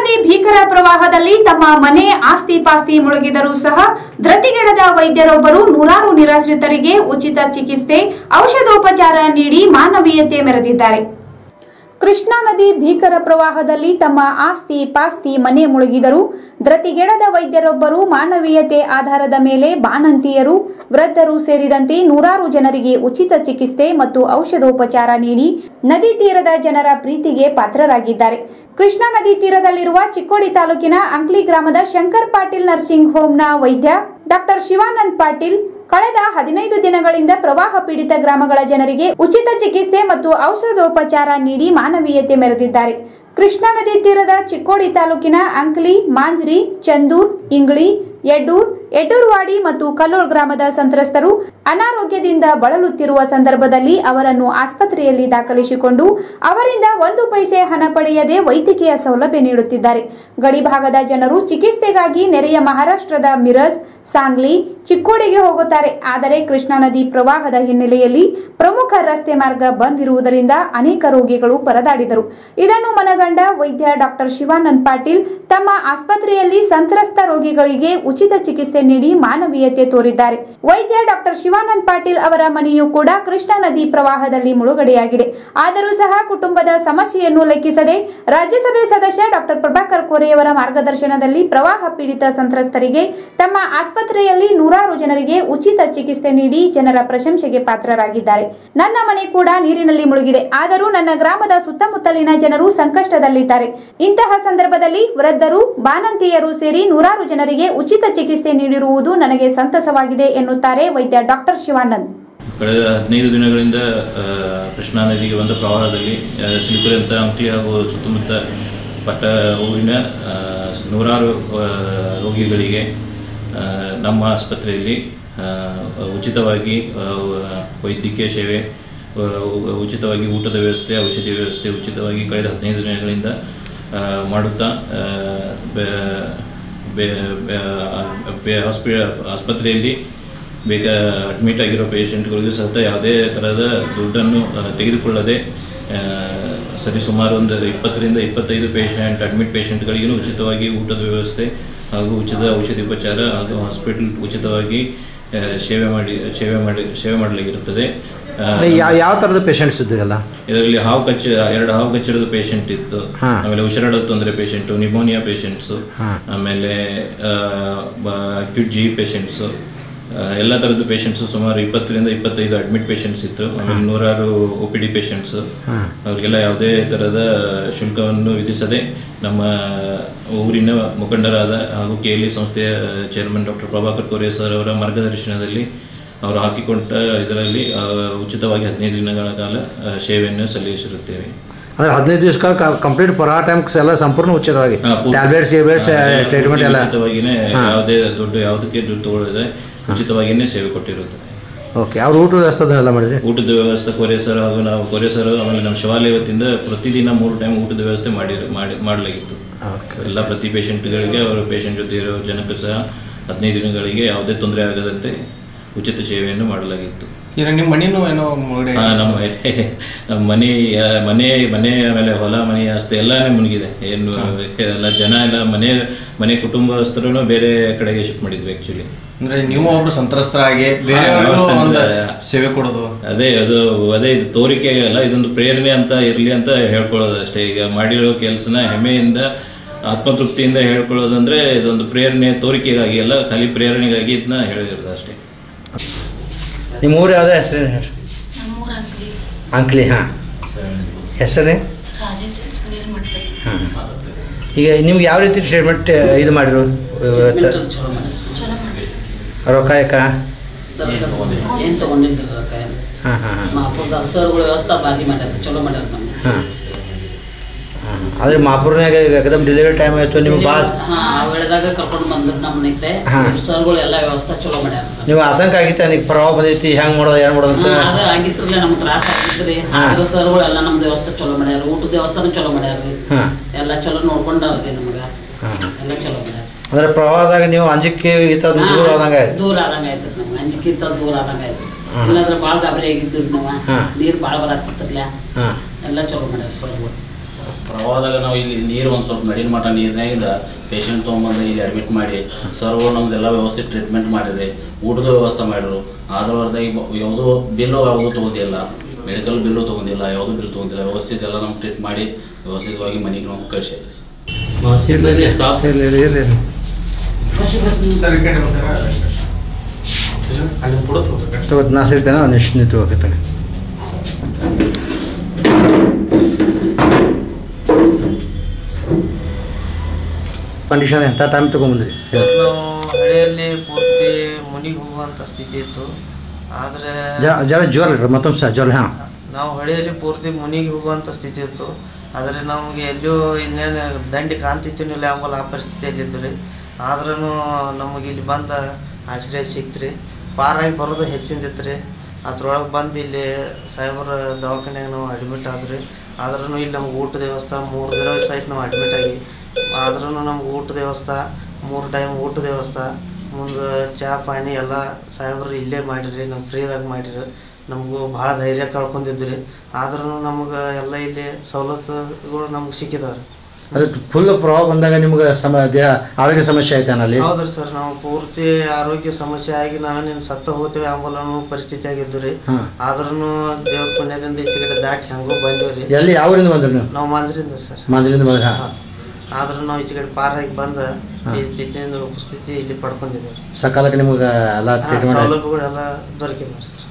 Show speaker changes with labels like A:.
A: ನದಿ ಭೀಕರ ಪ್ರವಾಹದಲ್ಲಿ ತಮ್ಮ ಮನೆ ಆಸ್ತಿ ಪಾಸ್ತಿ ಮುಳುಗಿದರೂ ಸಹ ಧೃತಿಗೆಡದ ವೈದ್ಯರೊಬ್ಬರು ನೂರಾರು ನಿರಾಶ್ರಿತರಿಗೆ ಉಚಿತ ಚಿಕಿತ್ಸೆ ಔಷಧೋಪಚಾರ ನೀಡಿ ಮಾನವೀಯತೆ ಮೆರೆದಿದ್ದಾರೆ ಕೃಷ್ಣಾ ನದಿ ಭೀಕರ ಪ್ರವಾಹದಲ್ಲಿ ತಮ್ಮ ಆಸ್ತಿ ಪಾಸ್ತಿ ಮನೆ ಮುಳುಗಿದರು ಧೃತಿಗೆಡದ ವೈದ್ಯರೊಬ್ಬರು ಮಾನವೀಯತೆ ಆಧಾರದ ಮೇಲೆ ಬಾಣಂತಿಯರು ವೃದ್ಧರು ಸೇರಿದಂತೆ ನೂರಾರು ಜನರಿಗೆ ಉಚಿತ ಚಿಕಿತ್ಸೆ ಮತ್ತು ಔಷಧೋಪಚಾರ ನೀಡಿ ನದಿ ತೀರದ ಜನರ ಪ್ರೀತಿಗೆ ಪಾತ್ರರಾಗಿದ್ದಾರೆ ಕೃಷ್ಣಾ ನದಿ ತೀರದಲ್ಲಿರುವ ಚಿಕ್ಕೋಡಿ ತಾಲೂಕಿನ ಅಂಕ್ಲಿ ಗ್ರಾಮದ ಶಂಕರ್ ಪಾಟೀಲ್ ನರ್ಸಿಂಗ್ ಹೋಮ್ನ ವೈದ್ಯ ಡಾಕ್ಟರ್ ಶಿವಾನಂದ್ ಪಾಟೀಲ್ ಕಳೆದ ಹದಿನೈದು ದಿನಗಳಿಂದ ಪ್ರವಾಹ ಪೀಡಿತ ಗ್ರಾಮಗಳ ಜನರಿಗೆ ಉಚಿತ ಚಿಕಿತ್ಸೆ ಮತ್ತು ಔಷಧೋಪಚಾರ ನೀಡಿ ಮಾನವೀಯತೆ ಮೆರೆದಿದ್ದಾರೆ ಕೃಷ್ಣಾ ನದಿ ತೀರದ ಚಿಕ್ಕೋಡಿ ತಾಲೂಕಿನ ಅಂಕ್ಲಿ ಮಾಂಜ್ರಿ ಚಂದೂರ್ ಇಂಗ್ಳಿ ಯಡ್ಡೂರ್ ಯಡ್ಡೂರ್ವಾಡಿ ಮತ್ತು ಕಲ್ಲೋಳ್ ಗ್ರಾಮದ ಸಂತ್ರಸ್ತರು ಅನಾರೋಗ್ಯದಿಂದ ಬಳಲುತ್ತಿರುವ ಸಂದರ್ಭದಲ್ಲಿ ಅವರನ್ನು ಆಸ್ಪತ್ರೆಯಲ್ಲಿ ದಾಖಲಿಸಿಕೊಂಡು ಅವರಿಂದ ಒಂದು ಪೈಸೆ ಹಣ ಪಡೆಯದೆ ವೈದ್ಯಕೀಯ ಸೌಲಭ್ಯ ನೀಡುತ್ತಿದ್ದಾರೆ ಗಡಿಭಾಗದ ಜನರು ಚಿಕಿತ್ಸೆಗಾಗಿ ನೆರೆಯ ಮಹಾರಾಷ್ಟ್ರದ ಮಿರಜ್ ಸಾಂಗ್ಲಿ ಚಿಕ್ಕೋಡಿಗೆ ಹೋಗುತ್ತಾರೆ ಆದರೆ ಕೃಷ್ಣಾ ನದಿ ಪ್ರವಾಹದ ಹಿನ್ನೆಲೆಯಲ್ಲಿ ಪ್ರಮುಖ ರಸ್ತೆ ಮಾರ್ಗ ಬಂದ್ ಇರುವುದರಿಂದ ಅನೇಕ ರೋಗಿಗಳು ಪರದಾಡಿದರು ಇದನ್ನು ಮನಗಂಡ ವೈದ್ಯ ಡಾಕ್ಟರ್ ಶಿವಾನಂದ್ ಪಾಟೀಲ್ ತಮ್ಮ ಆಸ್ಪತ್ರೆಯಲ್ಲಿ ಸಂತ್ರಸ್ತ ರೋಗಿಗಳಿಗೆ ಉಚಿತ ಚಿಕಿತ್ಸೆ ನೀಡಿ ಮಾನವೀಯತೆ ತೋರಿದ್ದಾರೆ ವೈದ್ಯ ಡಾಕ್ಟರ್ ಶಿವಾನಂದ್ ಪಾಟೀಲ್ ಅವರ ಮನೆಯೂ ಕೂಡ ಕೃಷ್ಣಾ ನದಿ ಪ್ರವಾಹದಲ್ಲಿ ಮುಳುಗಡೆಯಾಗಿದೆ ಆದರೂ ಸಹ ಕುಟುಂಬದ ಸಮಸ್ಯೆಯನ್ನು ಲೆಕ್ಕಿಸದೆ ರಾಜ್ಯಸಭೆ ಸದಸ್ಯ ಡಾಕ್ಟರ್ ಪ್ರಭಾಕರ್ ಕೋರೆಯವರ ಮಾರ್ಗದರ್ಶನದಲ್ಲಿ ಪ್ರವಾಹ ಪೀಡಿತ ಸಂತ್ರಸ್ತರಿಗೆ ತಮ್ಮ ಆಸ್ಪತ್ರೆಯಲ್ಲಿ ನೂರಾರು ಜನರಿಗೆ ಉಚಿತ ಚಿಕಿತ್ಸೆ ನೀಡಿ ಜನರ ಪ್ರಶಂಸೆಗೆ ಪಾತ್ರರಾಗಿದ್ದಾರೆ ನನ್ನ ಮನೆ ಕೂಡ ನೀರಿನಲ್ಲಿ ಮುಳುಗಿದೆ ಆದರೂ ನನ್ನ ಗ್ರಾಮದ ಸುತ್ತಮುತ್ತಲಿನ ಜನರು ಸಂಕಷ್ಟದಲ್ಲಿದ್ದಾರೆ ಇಂತಹ ಸಂದರ್ಭದಲ್ಲಿ ವೃದ್ಧರು ಬಾಣಂತಿಯರು ಸೇರಿ ನೂರಾರು ಜನರಿಗೆ ಉಚಿತ ಚಿಕಿತ್ಸೆ ನೀಡಿರುವುದು ನನಗೆ ಸಂತಸವಾಗಿದೆ ಎನ್ನುತ್ತಾರೆ ವೈದ್ಯ ಡಾಕ್ಟರ್ ಶಿವಾನಂದ್
B: ಕಳೆದ ಹದಿನೈದು ದಿನಗಳಿಂದ ಆ, ಕೃಷ್ಣಾ ನದಿಗೆ ಬಂದ ಪ್ರವಾಹದಲ್ಲಿ ಆ, ಚಿಲಿಕುರಿ ಅಂತ ಅಂಕ್ಲಿ ಹಾಗೂ ಸುತ್ತಮುತ್ತ ಪಟ್ಟ ಊರಿನ ಆ, ನೂರಾರು ಆ, ರೋಗಿಗಳಿಗೆ ಆ, ನಮ್ಮ ಆಸ್ಪತ್ರೆಯಲ್ಲಿ ಆ, ಉಚಿತವಾಗಿ ಆ, ವೈದ್ಯಕೀಯ ಸೇವೆ ಆ, ಉಚಿತವಾಗಿ ಊಟದ ವ್ಯವಸ್ಥೆ ಔಷಧಿ ವ್ಯವಸ್ಥೆ ಉಚಿತವಾಗಿ ಕಳೆದ ಹದಿನೈದು ದಿನಗಳಿಂದ ಆ, ಮಾಡುತ್ತಾ ಆ, ಬೆ- ಬೆ- ಬೆ- ಬೆ- ಹಾಸ್ಪಿ ಆಸ್ಪತ್ರೆಯಲ್ಲಿ ಬೇಗ ಅಡ್ಮಿಟ್ ಆಗಿರೋ ಪೇಷಂಟ್ಗಳಿಗೂ ಸಹಿತ ಯಾವುದೇ ಥರದ ದುಡ್ಡನ್ನು ಆ, ತೆಗೆದುಕೊಳ್ಳದೆ ಆ, ಸರಿಸುಮಾರು ಒಂದು ಇಪ್ಪತ್ತರಿಂದ ಇಪ್ಪತ್ತೈದು ಪೇಷಂಟ್ ಅಡ್ಮಿಟ್ ಪೇಷಂಟ್ಗಳಿಗೂ ಉಚಿತವಾಗಿ ಊಟದ ವ್ಯವಸ್ಥೆ ಹಾಗೂ ಉಚಿತ ಔಷಧಿ ಉಪಚಾರ ಹಾಗೂ ಹಾಸ್ಪಿಟಲ್ ಉಚಿತವಾಗಿ ಆ, ಸೇವೆ ಮಾಡಿ ಸೇವೆ ಮಾಡಿ ಸೇವೆ ಮಾಡಲಾಗಿರುತ್ತದೆ ಆ,
C: ಯಾವ ಯಾವ ಥರದ ಪೇಷಂಟ್ಸ್ ಇದ್ದೀರಲ್ಲ
B: ಇದರಲ್ಲಿ ಹಾವು ಕಚ್ಚ ಎರಡು ಹಾವು ಕಚ್ಚಿರೋದು ಪೇಷಂಟ್ ಇತ್ತು
C: ಹಾ.
B: ಆಮೇಲೆ ಉಸಿರಾಡೋದು ತೊಂದರೆ ಪೇಷಂಟು ನಿಮೋನಿಯಾ ಪೇಷಂಟ್ಸು
C: ಹಾ.
B: ಆಮೇಲೆ ಅಕ್ಯೂಟ್ ಜಿ ಪೇಷಂಟ್ಸು ಎಲ್ಲ ಥರದ್ದು ಪೇಷಂಟ್ಸು ಸುಮಾರು ಇಪ್ಪತ್ತರಿಂದ ಇಪ್ಪತ್ತೈದು ಅಡ್ಮಿಟ್ ಪೇಷಂಟ್ಸ್ ಇತ್ತು ಆಮೇಲೆ ನೂರಾರು ಒ ಪಿ ಡಿ ಪೇಷಂಟ್ಸು ಅವರಿಗೆಲ್ಲ ಯಾವುದೇ ಥರದ ಶುಲ್ಕವನ್ನು ವಿಧಿಸದೆ ನಮ್ಮ ಊರಿನ ಮುಖಂಡರಾದ ಹಾಗೂ ಕೆ ಎಲ್ ಇ ಸಂಸ್ಥೆಯ chairman doctor Prabhakar Kore sir ಅವರ ಮಾರ್ಗದರ್ಶನದಲ್ಲಿ ಅವರು ಹಾಕಿಕೊಂಡ ಇದರಲ್ಲಿ ಆ, ಉಚಿತವಾಗಿ ಹದಿನೈದು ದಿನಗಳ ಕಾಲ ಆ, ಸೇವೆಯನ್ನು ಸಲ್ಲಿಸಿರುತ್ತೇವೆ
C: ಅಂದ್ರೆ ಹದಿನೈದು ದಿವಸ ಕಾಲ ಕಂಪ್ಲೀಟ್ ಫಾರ್ ಟೈಮ್ಸ್ ಎಲ್ಲ ಸಂಪೂರ್ಣ ಉಚಿತವಾಗಿ
B: ಆ, ಪೂರ್ತಿ-
C: ಟ್ಯಾಬ್ಲೆಟ್ಸ್ ಗ್ಯಾಬ್ಲೆಟ್ಸ್
B: ಆ, ಎಲ್ಲ
C: ಟ್ರೀಟ್ಮೆಂಟ್ ಎಲ್ಲ
B: ಉಚಿತವಾಗಿಯೇ ಯಾವುದೇ ದುಡ್ಡು ಯಾವುದಕ್ಕೆ ದುಡ್ಡು ತಗೊಳ್ಳದೆ ಉಚಿತವಾಗಿಯೇ ಸೇವೆ ಕೊಟ್ಟಿರುತ್ತದೆ
C: ಓಕೆ ಅವ್ರ ಊಟದ ವ್ಯವಸ್ಥೆ ಅದನ್ನೆಲ್ಲ ಮಾಡಿದ್ರಿ
B: ಊಟದ ವ್ಯವಸ್ಥೆ ಕೊರೆ ಸರ್ ಹಾಗೂ ನಾವು ಕೊರೆ ಸರ್ ಆಮೇಲೆ ನಮ್ಮ ಶಿವಾಲಯ ವತಿಯಿಂದ ಪ್ರತಿದಿನ ಮೂರು ಟೈಮ್ ಊಟದ ವ್ಯವಸ್ಥೆ ಮಾಡಿ ಮಾಡಿ ಮಾಡಲಾಗಿತ್ತು
C: ಓಕೆ
B: ಎಲ್ಲ ಪ್ರತಿ ಪೇಷಂಟ್ಗಳಿಗೆ ಅವರ ಪೇಷಂಟ್ ಜೊತೆ ಇರೋ ಜನಕ್ಕೂ ಸಹ ಹದಿನೈದು ದಿನಗಳಿಗೆ ಯಾವುದೇ ತೊಂದರೆ ಆಗದಂತೆ ಉಚಿತ ಸೇವೆಯನ್ನು ಮಾಡಲಾಗಿತ್ತು
D: ಈಗ ನಿಮ್ಮ ಮನಿನೂ ಏನೋ ಮುಳುಗಡೆ
B: ಆ, ನಮ್ಮ ನಮ್ಮ ಮನೆ ಆ, ಮನೆ ಮನೆ ಆಮೇಲೆ ಹೊಲ ಮನೆ ಆಸ್ತಿ ಎಲ್ಲಾನೇ ಮುಳುಗಿದೆ ಏನು ಎಲ್ಲ ಜನ ಎಲ್ಲ ಮನೆ ಮನೆ ಕುಟುಂಬಸ್ಥರು ಬೇರೆ ಕಡೆಗೆ ಶಿಫ್ಟ್ ಮಾಡಿದ್ವಿ ಆ್ಯಕ್ಚುಲಿ
D: ಅಂದ್ರೆ ನೀವು ಒಬ್ರು ಸಂತ್ರಸ್ತರಾಗಿ ಬೇರೆಯವ್ರಿಗೂ
B: ನಾವು
D: ಒಂದು
B: ಸಂತ್ರ-
D: ಸೇವೆ ಕೊಡೋದು
B: ಅದೇ ಅದು ಅದೇ ಇದು ತೋರಿಕೆ ಅಲ್ಲ ಇದೊಂದು ಪ್ರೇರಣೆ ಅಂತ ಇರಲಿ ಅಂತ ಹೇಳ್ಕೊಳ್ಳೋದು ಅಷ್ಟೇ ಈಗ ಮಾಡಿರೋ ಕೆಲಸನ ಹೆಮ್ಮೆಯಿಂದ ಆತ್ಮತೃಪ್ತಿಯಿಂದ ಹೇಳ್ಕೊಳ್ಳೋದಂದ್ರೆ ಇದೊಂದು ಪ್ರೇರಣೆ ತೋರಿಕೆಗಾಗಿ ಅಲ್ಲ ಖಾಲಿ ಪ್ರೇರಣೆಗಾಗಿ ಇದನ್ನ ಹೇಳಿರೋದು ಅಷ್ಟೇ
C: ನಿಮ್ಮ ಊರು ಯಾವುದೇ ಹೆಸರೇನು ಹೇಳಿ
E: ನಮ್ಮೂರ ಅಂಗಲಿ
C: ಅಂಕ್ಲಿ ಹಾಂ ಹೆಸರೇ
E: ರಾಜೇಶ್ವರಿ ಸುನೀಲ್ ಮಠಪತಿ
C: ಹಾಂ ಈಗ ನಿಮ್ಗೆ ಯಾವ ರೀತಿ ಟ್ರೀಟ್ಮೆಂಟ್ ಇದು ಮಾಡಿರೋ
E: ಚಲೋ ಮಾಡಿ
C: ರೊಕ್ಕ ಯಾಕ
F: ಏನು ತೊಗೊಂಡಿಲ್ಲ ರೊಕ್ಕ ಏನು
C: ಹಾಂ ಹಾಂ ಹಾಂ
F: ಮಾಪುರದಾಗ ಸರ್ಗಳು ವ್ಯವಸ್ಥೆ ಭಾರಿ ಮಾಡ್ಯಾರ ಚಲೋ ಮಾಡ್ಯಾರ ನಮ್ಗೆ
C: ಹಾಂ ಹಾಂ ಆದರೆ ಮಾಪುರ್ನಾಗ ಏಕದಮ್ ಡೆಲಿವರಿ ಟೈಮ್ ಆಯಿತು ನಿಮ್ಗೆ ಭಾಳ
F: ಹಾ ಆ ವೇಳೆದಾಗ ಕರ್ಕೊಂಡು ಬಂದ್ರು ನಮ್ಮ ನಿಕ್ತೆ
C: ಹಾ.
F: ಸರ್ಗಳು ಎಲ್ಲ ವ್ಯವಸ್ಥೆ ಚಲೋ ಮಾಡ್ಯಾರ
C: ನೀವು ಆತಂಕ ಆಗಿತ್ತ ನೀವು ಪ್ರವಾಹ ಬಂದೈತಿ ಹೆಂಗೆ ಮಾಡೋದು ಏನು ಮಾಡೋದು ಅಂತ
F: ಹಾ, ಅದು ಆಗಿತ್ರಲ್ಲ ನಮ್ಗೆ ತ್ರಾಸ ಆಗಿತ್ರಿ
C: ಹಾ.
F: ಆದ್ರೆ ಸರ್ಗಳು ಎಲ್ಲ ನಮ್ಮ ವ್ಯವಸ್ಥೆ ಚಲೋ ಮಾಡ್ಯಾರ ಊಟದ ವ್ಯವಸ್ಥೆನೂ ಚಲೋ ಮಾಡ್ಯಾರ್ರಿ
C: ಹಾಂ
F: ಎಲ್ಲ ಚಲೋ ನೋಡ್ಕೊಂಡಾರ್ರಿ ನಮ್ಗೆ
C: ಹಾಂ
F: ಎಲ್ಲ ಚಲೋ ಮಾಡ್ಯಾರ
C: ಅಂದ್ರೆ ಪ್ರವಾಹದಾಗ ನೀವು ಅಂಜಿಕೆ ಈತ ದೂರ ಆದಂಗೆ ಆಯ್ತು
F: ದೂರ ಆದಂಗ ಆಯ್ತು ನಮ್ಗೆ ಅಂಜಿಕಿಂತ ದೂರ ಆದಂಗ ಆಯ್ತು
C: ಹಾ.
F: ಇಲ್ಲಾಂದ್ರೆ ಭಾಳ ಗಾಬರಿ ಆಗಿದ್ರು ನಾವು
C: ಹಾ.
F: ನೀರು ಭಾಳ ಬರತ್ತಿರ್ಲ
C: ಹಾಂ
F: ಎಲ್ಲ ಚಲೋ ಮಾಡ್ಯಾರ ಸರ್ಗಳು
G: ಪ್ರವಾಹದಾಗ ನಾವು ಇಲ್ಲಿ ನೀರು ಒಂದು ಸ್ವಲ್ಪ ನಡಿನ ಮಟ್ಟ ನೀರಿನಾಗಿಂದ ಪೇಷಂಟ್ ತೊಗೊಂಬಂದು ಇಲ್ಲಿ ಅಡ್ಮಿಟ್ ಮಾಡಿ ಸರ್ವು ನಮ್ದೆಲ್ಲ ವ್ಯವಸ್ಥೆ ಟ್ರೀಟ್ಮೆಂಟ್ ಮಾಡಿರಿ ಊಟದ ವ್ಯವಸ್ಥೆ ಮಾಡಿರು ಆದ್ರ ಹೊರದಾಗಿ ಯಾವುದೂ ಬಿಲ್ಲು ಯಾವುದೂ ತೊಗೊಂಡಿಲ್ಲ ಮೆಡಿಕಲ್ ಬಿಲ್ಲು ತೊಗೊಂಡಿಲ್ಲ ಯಾವುದೂ ಬಿಲ್ ತೊಗೊಂಡಿಲ್ಲ ವ್ಯವಸ್ಥಿತ ಎಲ್ಲ ನಮ್ಗೆ ಟ್ರೀಟ್ ಮಾಡಿ ವ್ಯವಸ್ಥಿತವಾಗಿ ಮನೆಗೆ ನಾವು ಕಳಿಸಿರಿ ಸ್ಟಾಫ್
C: ಇರ್ಲಿ ಇರ್ಲಿ ಇರ್ಲಿ ಇರ್ಲಿ. ತಗೋತ್ ನಾ ಸೇರ್ತೇನೆ ಒಂದು ಎಷ್ಟು ನಿಂತು ಹೋಗ್ತಾನೆ ಕಂಡೀಷನ್ ಎಂಥ ಟೈಮ್ ತೊಗೊಂಬಂದ್ರಿ
H: ನಾವು ಹಳೆಯಲ್ಲಿ ಪೂರ್ತಿ ಮುನಿಗೆ ಹೋಗುವಂಥ ಸ್ಥಿತಿ ಇತ್ತು ಆದರೆ
C: ಜ- ಜರ ಜೋರ ಇಡ್ರಿ ಮತ್ತೊಂದು ಸಹ ಜೋರ ಹಾಂ
H: ನಾವು ಹಳೆಯಲ್ಲಿ ಪೂರ್ತಿ ಮುನಿಗೆ ಹೋಗುವಂಥ ಸ್ಥಿತಿ ಇತ್ತು ಆದರೆ ನಮಗೆ ಎಲ್ಲೋ ಇನ್ನೇನು ದಂಡಿ ಕಾಣ್ತಿತ್ತೀನಿಲ್ಲ ಅಂಬಲ್ಲ ಆ ಪರಿಸ್ಥಿತಿಯಲ್ಲಿದ್ದು ರೀ ಆದ್ರೂ ನಮಗೆ ಇಲ್ಲಿ ಬಂದ ಆಶ್ರಯ ಸಿಕ್ತು ರೀ ಪಾರಾಗಿ ಬರೋದು ಹೆಚ್ಚಿಂದಿತ್ತು ರೀ ಅದ್ರೊಳಗೆ ಬಂದು ಇಲ್ಲಿ ಸಾಹೇಬರ ದವಾಖಾನ್ಯಾಗ ನಾವು ಅಡ್ಮಿಟ್ ಆದ್ರಿ ಆದ್ರೂ ಇಲ್ಲಿ ನಮ್ಗೆ ಊಟದ ವ್ಯವಸ್ಥೆ ಮೂರು ದಿವಸ ಆಯ್ತು ನಾವು ಅಡ್ಮಿಟ್ ಆಗಿ ಆದ್ರೂ ನಮ್ಗೆ ಊಟದ ವ್ಯವಸ್ಥೆ ಮೂರು ಟೈಮ್ ಊಟದ ವ್ಯವಸ್ಥೆ ಮುಂದೆ ಚಹಾ ಪಾನಿ ಎಲ್ಲ ಸಾಹೇಬ್ರು ಇಲ್ಲೇ ಮಾಡಿರಿ ನಮ್ಗೆ ಫ್ರೀದಾಗ ಮಾಡಿರಿ ನಮಗೂ ಭಾಳ ಧೈರ್ಯ ಕಳ್ಕೊಂಡಿದ್ರಿ ಆದ್ರೂ ನಮ್ಗೆ ಎಲ್ಲ ಇಲ್ಲಿ ಸವಲತ್ತುಗಳು ನಮ್ಗೆ ಸಿಕ್ಕಿದಾವೆ
C: ಅದು ಫುಲ್ ಪ್ರವಾಹ ಬಂದಾಗ ನಿಮ್ಗೆ ಸಮ ದೇಹ ಆರೋಗ್ಯ ಸಮಸ್ಯೆ ಆಯ್ತಾನ ಅಲ್ಲಿ
H: ಹೌದ್ರಿ ಸರ್ ನಾವು ಪೂರ್ತಿ ಆರೋಗ್ಯ ಸಮಸ್ಯೆ ಆಗಿ ನಾವೇನೇನು ಸತ್ತ ಹೋಗ್ತೇವೆ ಅಂಬಲ್ಲ ಅನ್ನೋ ಪರಿಸ್ಥಿತಿ ಆಗಿದ್ದು ರೀ
C: ಹಾಂ
H: ಆದ್ರೂ ದೇವ್ರ ಪುಣ್ಯದಿಂದ ಈಚೆ ಕಡೆ ದಾಟಿ ಹೆಂಗೋ ಬಂದ್ವಿ ರೀ
C: ಎಲ್ಲಿ ಯಾವ ಊರಿಂದ ಬಂದ್ರಿ ನೀವು
H: ನಾವು ಮಂಜ್ರಿಂದ ರೀ ಸರ್
C: ಮಾಂಜಲಿಂದ ಬಂದ್ರಿ ಹಾಂ
H: ಆದ್ರೂ ನಾವು ಈಚೆ ಕಡೆ ಪಾರಾಗಿ ಬಂದ ಈ ಸ್ಥಿತಿಯಿಂದ ಉಪಸ್ಥಿತಿ ಇಲ್ಲಿ ಪಡ್ಕೊಂಡಿದ್ದೇವೆ
C: ಸಕಾಲಕ್ಕೆ ನಿಮ್ಗೆ ಎಲ್ಲ
H: ಹಾಂ
C: ಟ್ರೀಟ್ಮೆಂಟ್
H: ಸೌಲಭ್ಯಗಳೆಲ್ಲ ದೊರಕಿದಾವೆ ಸರ್